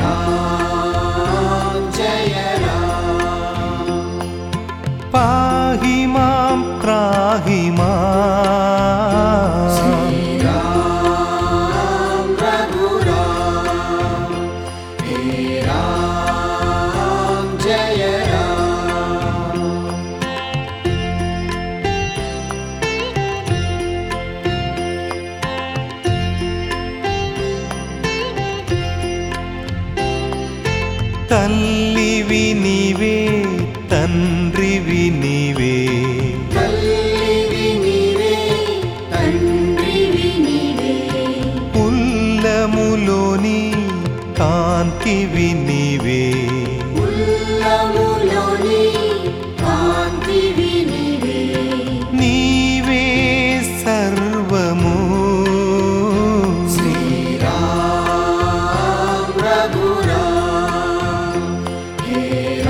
राम जय राम पाहि मां त्राहि माम् राम रघुराम हे राम जय राम తల్లివి నీవే తండ్రివి నీవే తల్లివి నీవే తండ్రివి నీవే ఉల్లములోని కాంతివి నీవే ఉల్లములోని కాంతివి నీవే నీవే సర్వము శ్రీరామ్ రఘురామ్ హే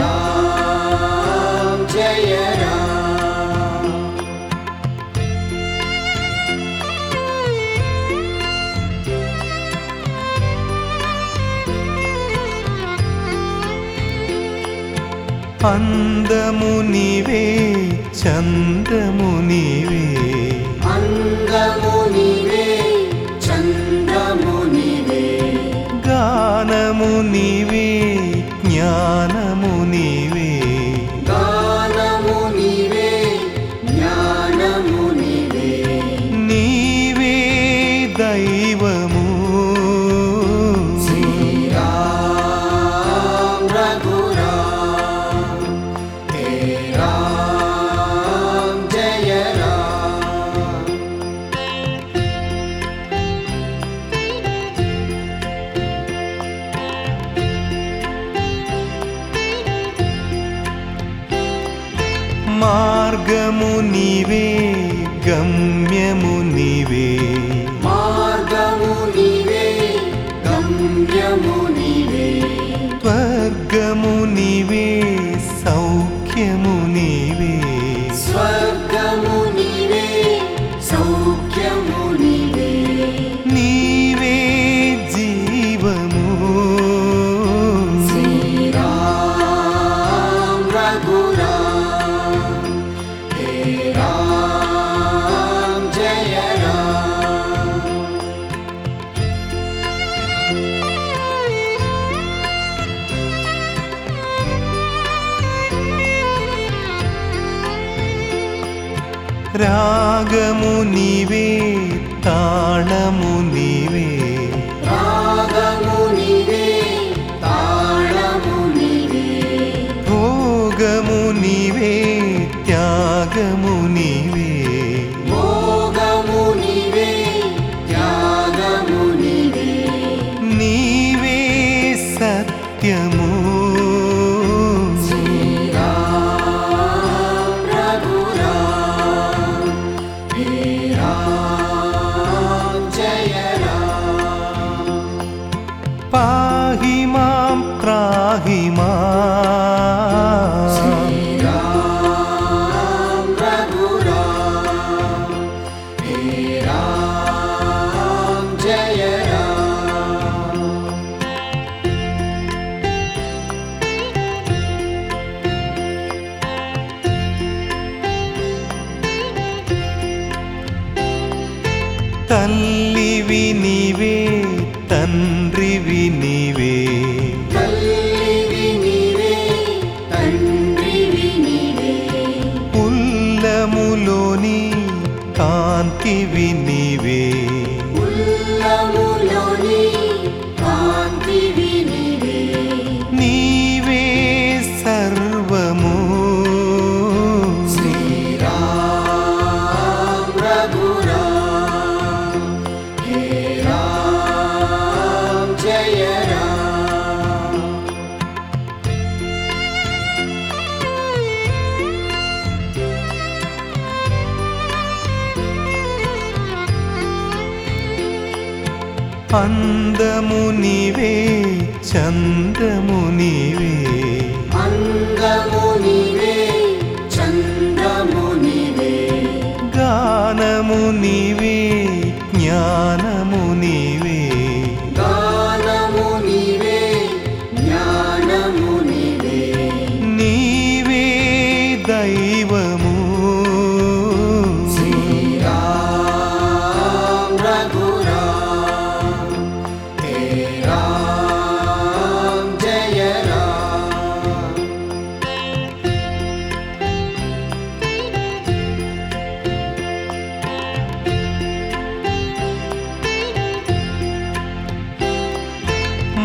రామ్ జయ రామ్ అందము నీవే చందము నీవే అందము నీవే చంద్రము నీవే గానము నీవే జ్ఞానము నీవే గానము నీవే జ్ఞానము నీవే నీవే దైవము శ్రీరామ్ రఘురామ్ హే రామ్ జయ రామ్ మార్గము నీవే గమ్యము నీవే మార్గము నీవే గమ్యము నీవే స్వర్గము నీవే సౌఖ్యము నీవే స్వర్గము నీవే సౌఖ్యము నీవే నీవే జీవము శ్రీరామ్ రఘురామ్ హే రామ్ జయ రామ్ రాగము నీవే తాళము నీవే రాగము నీవే తాళము నీవే భోగము నీవే త్యాగము నీవే భోగము నీవే త్యాగము నీవే నీవే సత్యము శ్రీరామ్ రఘురామ్ హే రామ్ జయ రామ్ పాహి మాం త్రాహి మాం శ్రీరామ్ రఘురామ్ హే రామ్ జయ రామ్ తల్లివి నీవే తండ్రివి నీవే తల్లివి నీవే తండ్రివి నీవే ఉల్లములోని కాంతివి నీవే ఉల్లములోని కాంతివి నీవే నీవే సర్వము శ్రీరామ్ రఘురామ్ హే రామ్ జయ రామ్ అందము నీవే చందము నీవే అందము నీవే చంద్రము నీవే గానము నీవే జ్ఞానము నీవే గానము నీవే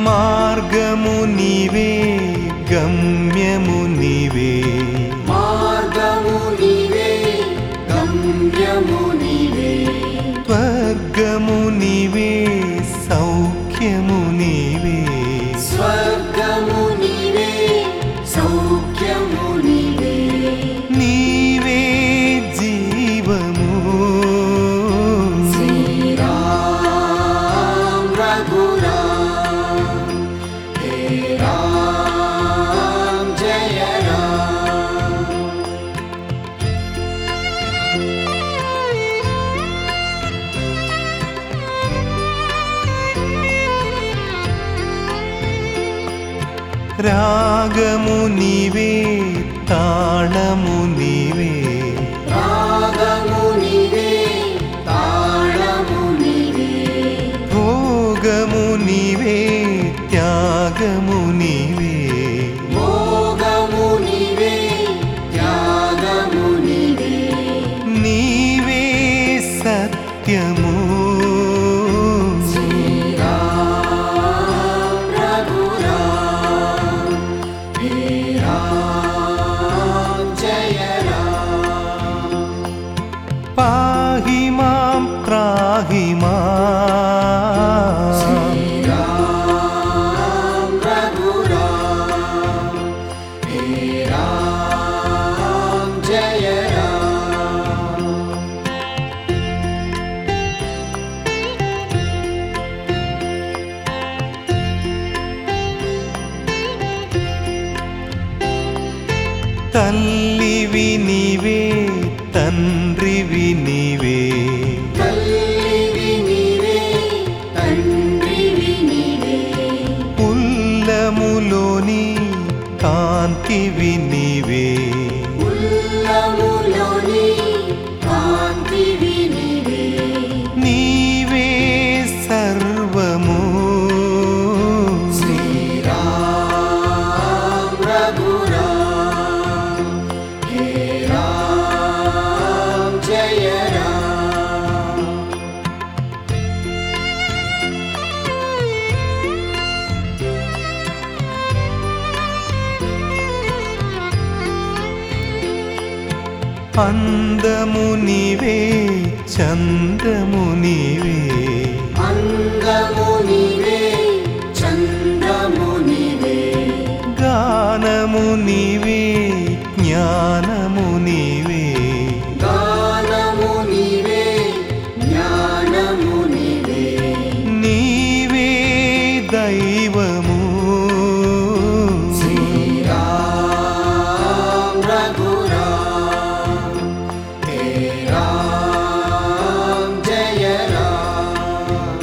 మార్గము నీవే గమ్యము నీవే మార్గము నీవే గమ్యము నీవే స్వర్గము నీవే సౌఖ్యము నీవే స్వర్గము నీవే సౌఖ్యము నీవే నీవే జీవము శ్రీరామ్ రఘురామ్ హే రామ్ జయ రామ్ రాగము నీవే తాళము నీవే రాగము నీవే తాళము నీవే భోగము నీవే త్యాగము నీవే భోగము నీవే త్యాగము నీవే నీవే సత్యము శ్రీరామ్ రఘురామ్ హే రామ్ జయ రామ్ పాహి మాం త్రాహి మా శ్రీరామ్ రఘురామ్ హే రామ్ జయ రామ్ తల్లివి నీవే తండ్రివి నీవే తల్లివి నీవే తండ్రివి నీవే ఉల్లములోని కాంతివి నీవే ఉల్లములోని కాంతివి నీవే నీవే సర్వము శ్రీరామ్ రఘురామ్ హే రామ్ జయ రామ్ అందము నీవే చందము నీవే అందము నీవే చంద్రము నీవే గానము నీవే జ్ఞానము నీవే గానము నీవే జ్ఞానము నీవే నీవే దైవము శ్రీరామ్ రఘురామ్ హే రామ్ జయ రామ్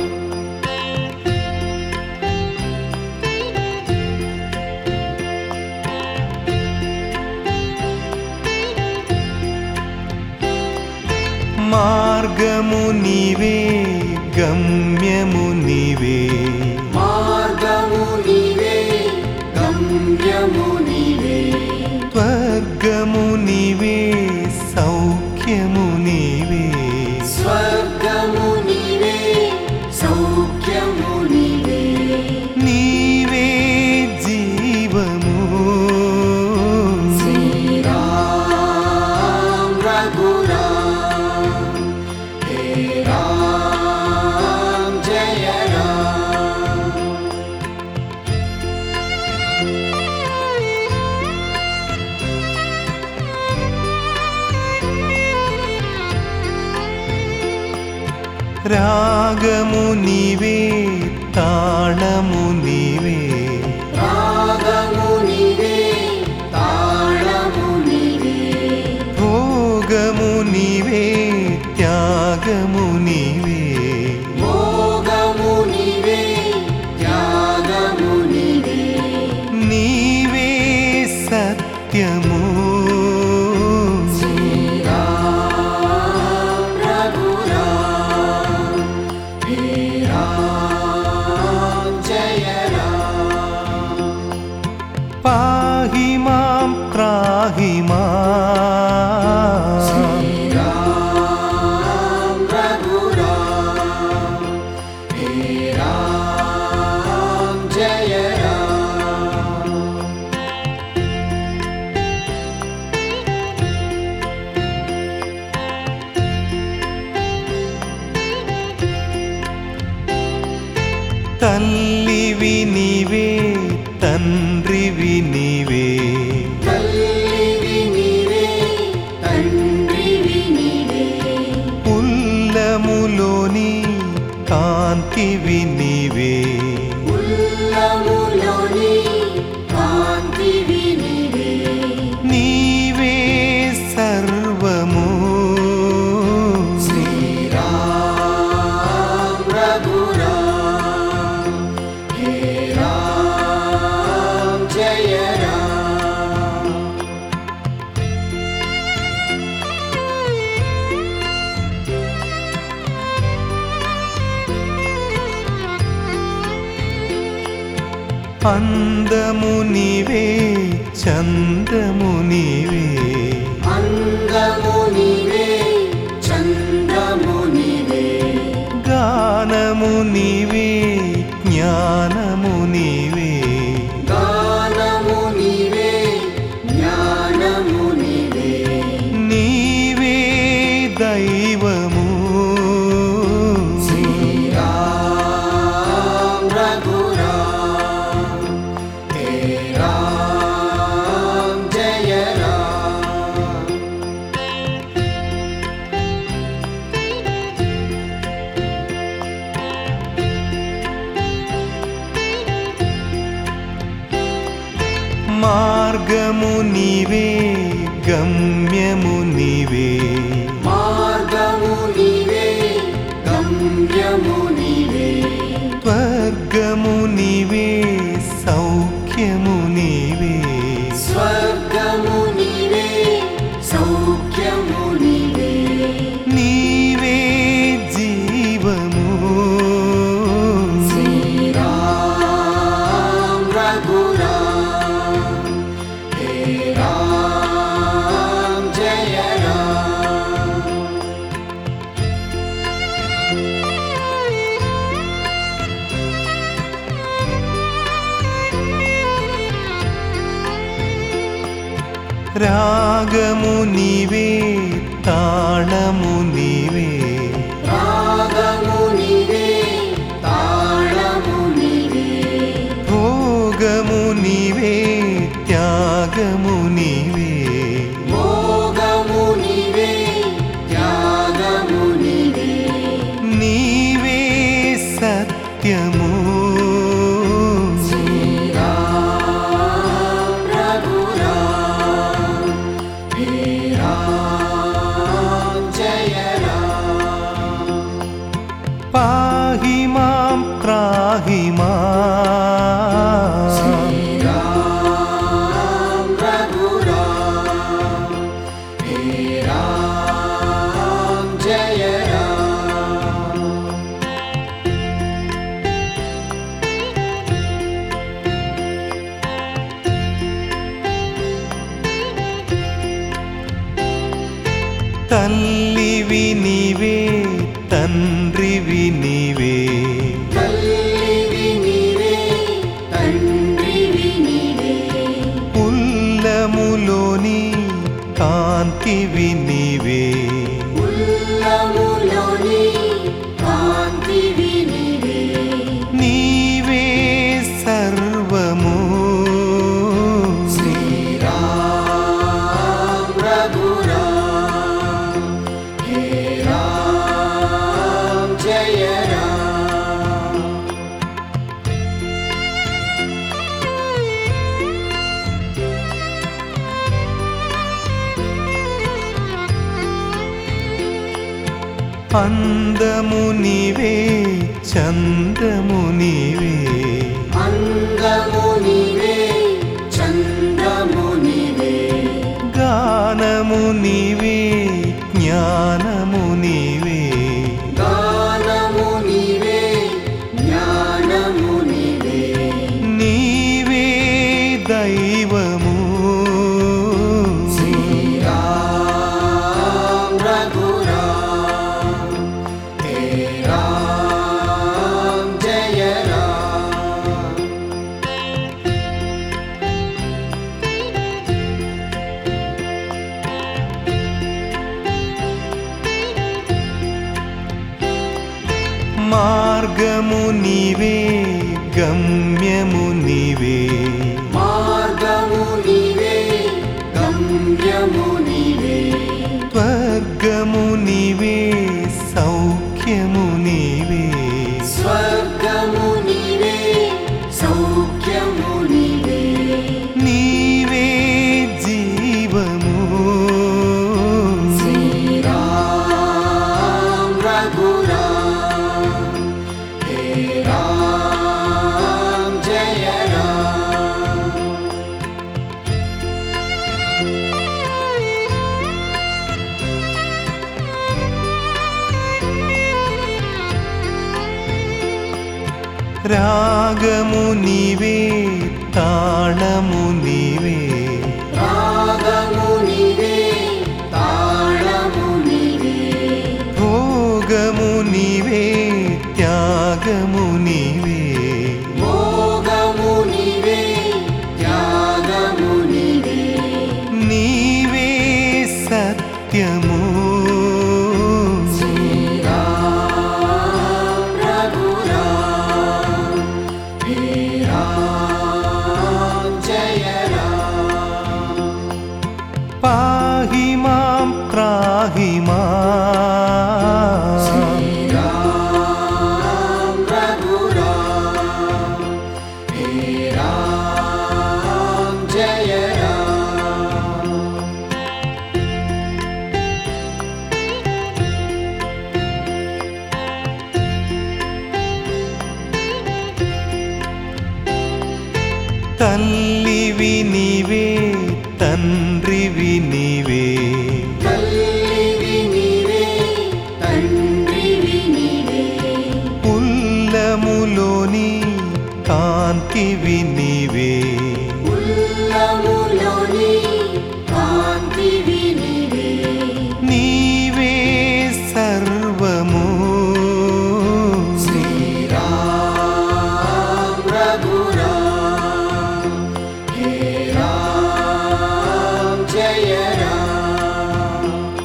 మార్గము నీవే గమ్యము నీవే మార్గము నీవే గమ్యము నీవే స్వర్గము నీవే సౌఖ్యము నీవే స్వర్గము నీవే సౌఖ్యము నీవే నీవే జీవము శ్రీరామ్ రఘురామ్ హే రామ్ జయ రామ్ రాగము నీవే తాళము నీవే రాగము నీవే తాళము నీవే భోగము నీవే త్యాగము నీవే భోగము నీవే త్యాగము నీవే నీవే సత్యము శ్రీరామ్ రఘురామ్ హే రామ్ జయ రామ్ పాహి మాం త్రాహి మా శ్రీరామ్ రఘురామ్ అందము నీవే చందము నీవే అందము నీవే చంద్రము నీవే గానము నీవే జ్ఞానము నీవే గానము నీవే జ్ఞానము నీవే నీవే దైవము శ్రీరామ్ రఘురామ్ హే రామ్ జయ రామ్ మార్గము నీవే గమ్యము నీవే మార్గము నీవే గమ్యము నీవే స్వర్గము నీవే సౌఖ్యము నీవే స్వర్గము నీవే సౌఖ్యము నీవే నీవే జీవము శ్రీరామ్ రఘురామ్ హే రామ్ జయ రామ్ రాగము నీవే తాళము నీవే రాగము నీవే తాళము నీవే భోగము నీవే త్యాగము నీవే భోగము నీవే త్యాగము నీవే నీవే సత్యము శ్రీరామ్ రఘురామ్ హే రామ్ జయ రామ్ పాహి మాం త్రాహి మా శ్రీరామ్ రఘురామ్ హే రామ్ జయ రామ్ తల్లివి నీవే తండ్రివి నీవే తల్లివి నీవే తండ్రివి నీవే ఉల్లములోని కాంతివి నీవే ఉల్లములోని కాంతివి నీవే నీవే సర్వము శ్రీరామ్ రఘురామ్ హే రామ్ జయ రామ్ అందము నీవే చందము నీవే అందము నీవే చంద్రము నీవే గానము నీవే జ్ఞానము నీవే గానము నీవే జ్ఞానము నీవే నీవే దైవము శ్రీరామ్ రఘురామ్ హే రామ్ జయ రామ్ మార్గము నీవే గమ్యము నీవే మార్గము నీవే గమ్యము నీవే స్వర్గము నీవే సౌఖ్యము నీవే స్వర్గము నీవే సౌఖ్యము నీవే నీవే జీవము శ్రీరామ్ రఘురామ్ హే రామ్ జయ రామ్ రాగము నీవే తాళము నీవే రాగము నీవే తాళము నీవే భోగము నీవే త్యాగము నీవే భోగము నీవే త్యాగము నీవే నీవే సత్యము శ్రీరామ్ రఘురామ్ హే రామ్ జయ రామ్ పాహి మాం త్రాహి మాం శ్రీరామ్ రఘురామ్ హే రామ్ జయ రామ్ తల్లివి నీవే తండ్రివి నీవే తల్లివి నీవే తండ్రివి నీవే ఉల్లములోని కాంతివి నీవే ఉల్లములోని కాంతివి నీవే నీవే సర్వము శ్రీరామ్ రఘురామ్ హే రామ్ జయ రామ్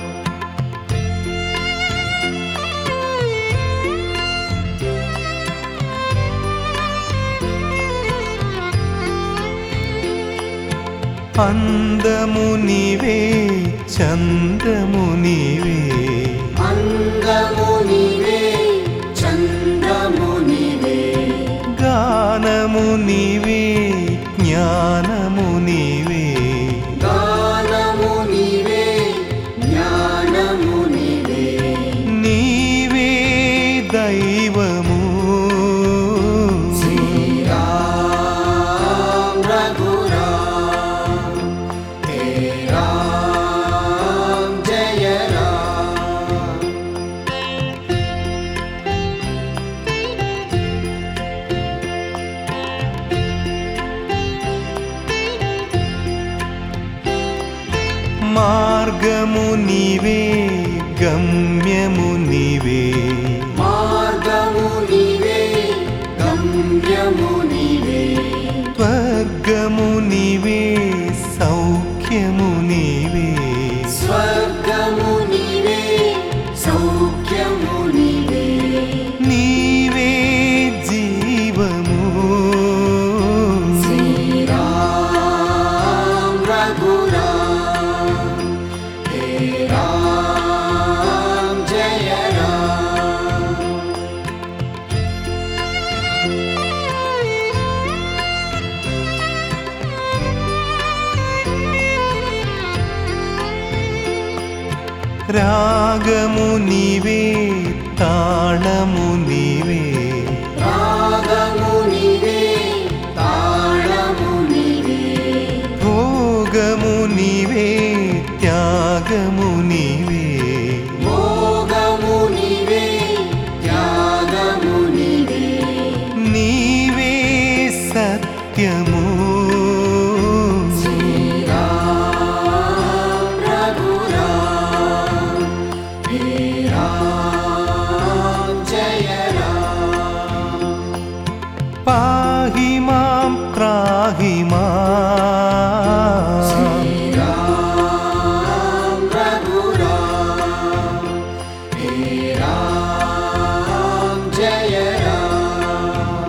అందము నీవే చందము నీవే అందము నీవే చంద్రము నీవే గానము నీవే జ్ఞానము నీవే గానము నీవే జ్ఞానము నీవే నీవే దైవము శ్రీరామ్ రఘురామ్ హే రామ్ జయ రామ్ మార్గము నీవే గమ్యము నీవే మార్గము నీవే గమ్యము నీవే స్వర్గము నీవే సౌఖ్యము నీవే స్వర్గము నీవే సౌఖ్యము నీవే నీవే జీవము శ్రీరామ్ రఘురామ్ హే రామ్ జయ రామ్ రాగము నీవే తాళము నీవే రాగము నీవే తాళము నీవే భోగము నీవే త్యాగము నీవే భోగము నీవే త్యాగము నీవే నీవే సత్యము శ్రీరామ్ రఘురామ్ హే రామ్ జయ రామ్ పాహి మాం త్రాహి మాం శ్రీరామ్ రఘురామ్ హే రామ్ జయ రామ్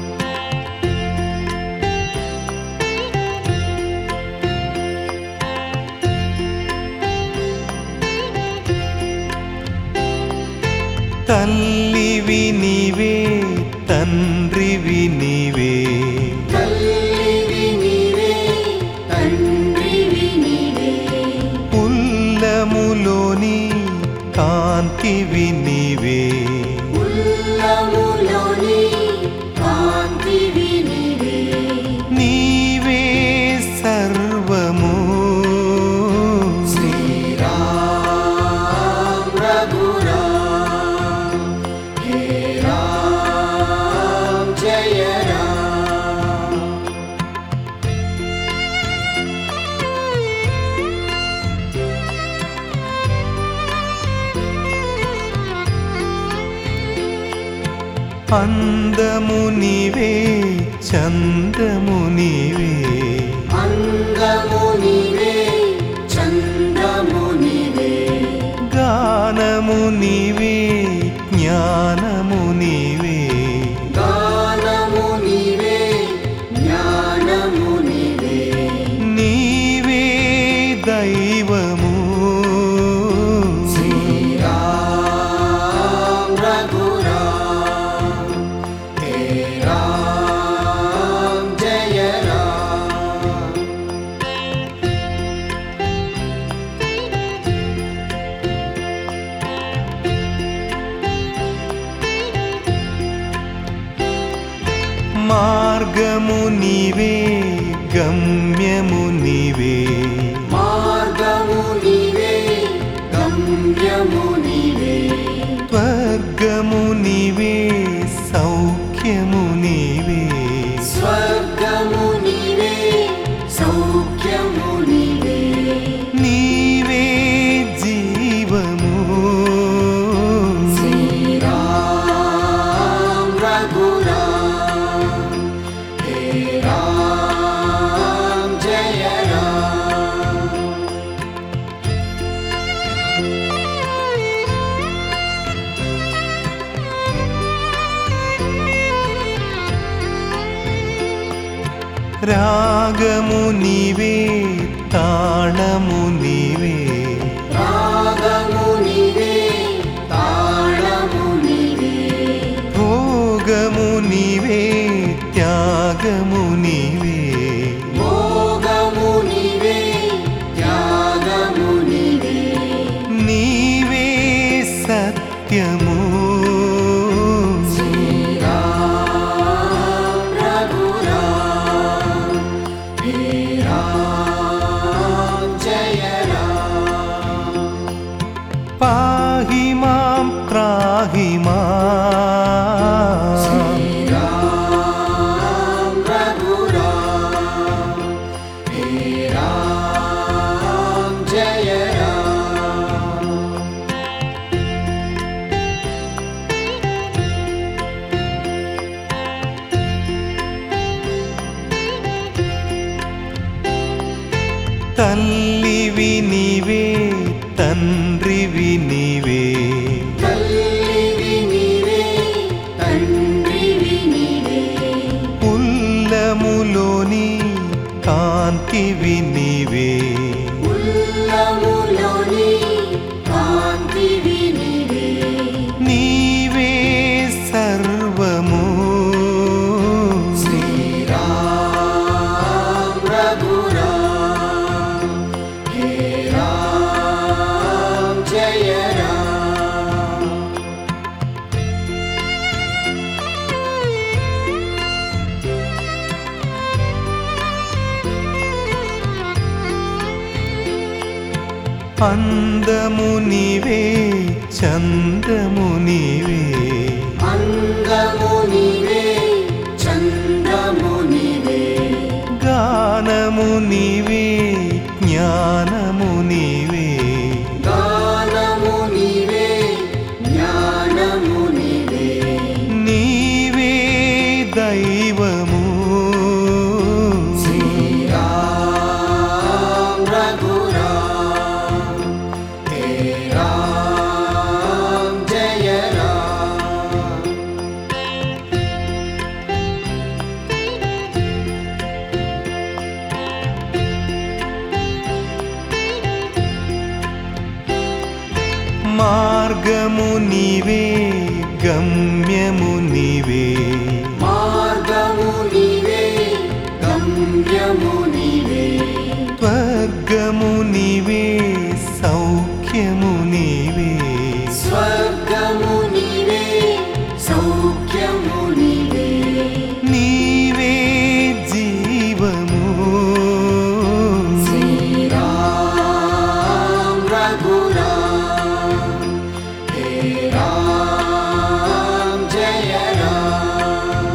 తల్లివి నీవే తండ్రివి నీవే తల్లివి నీవే తండ్రివి నీవే ఉల్లములోని కాంతివి నీవే ఉల్లములోని కాంతివి నీవే నీవే సర్వము శ్రీరామ్ రఘురామ్ హే రామ్ అందము నీవే చందము నీవే అందము నీవే చంద్రము నీవే గానము నీవే జ్ఞానము నీవే గానము నీవే జ్ఞానము నీవే నీవే దైవము రామ్ రఘురామ్ హే రామ్ జయ రామ్ మార్గము నీవే గమ్యము నీవే మార్గము నీవే గమ్యము నీవే స్వర్గము నీవే సౌఖ్యము నీవే స్వర్గము నీవే సౌఖ్యము నీవే నీవే జీవము శ్రీరామ్ రఘురామ్ హే రామ్ జయ రామ్ రాగము నీవే తాళము నీవే రాగము నీవే తాళము నీవే భోగము నీవే త్యాగము నీవే భోగము నీవే త్యాగము నీవే నీవే సత్యము శ్రీరామ్ రఘురామ్ హే రామ్ జయ రామ్ పాహి మాం త్రాహి మాం శ్రీరామ్ రఘురామ్ హే రామ్ జయ రామ్ తల్లివి నీవే తండ్రివి నీవే తల్లివి నీవే తండ్రివి నీవే ఉల్లములోని కాంతివి నీవే ఉల్లములోని కాంతివి నీవే నీవే సర్వము శ్రీరామ్ రఘురామ్ హే రామ్ జయ రామ్ అందము నీవే చందము నీవే అందము నీవే చంద్రము నీవే గానము నీవే జ్ఞానము నీవే గానము నీవే జ్ఞానము నీవే నీవే దైవము శ్రీరామ్ రఘురామ్ హే రామ్ జయ రామ్ మార్గము నీవే గమ్యము నీవే మార్గము నీవే గమ్యము నీవే స్వర్గము నీవే సౌఖ్యము నీవే స్వర్గము నీవే సౌఖ్యము నీవే నీవే జీవము శ్రీరామ్ రఘురామ్ హే రామ్ జయ రామ్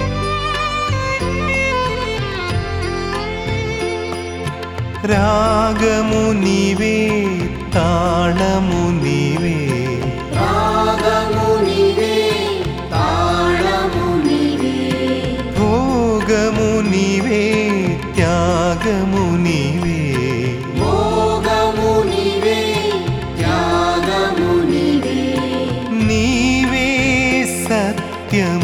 రాగము రాగము నీవే తాళము నీవే రాగము నీవే తాళము నీవే భోగము నీవే త్యాగము నీవే భోగము నీవే త్యాగము నీవే నీవే సత్యము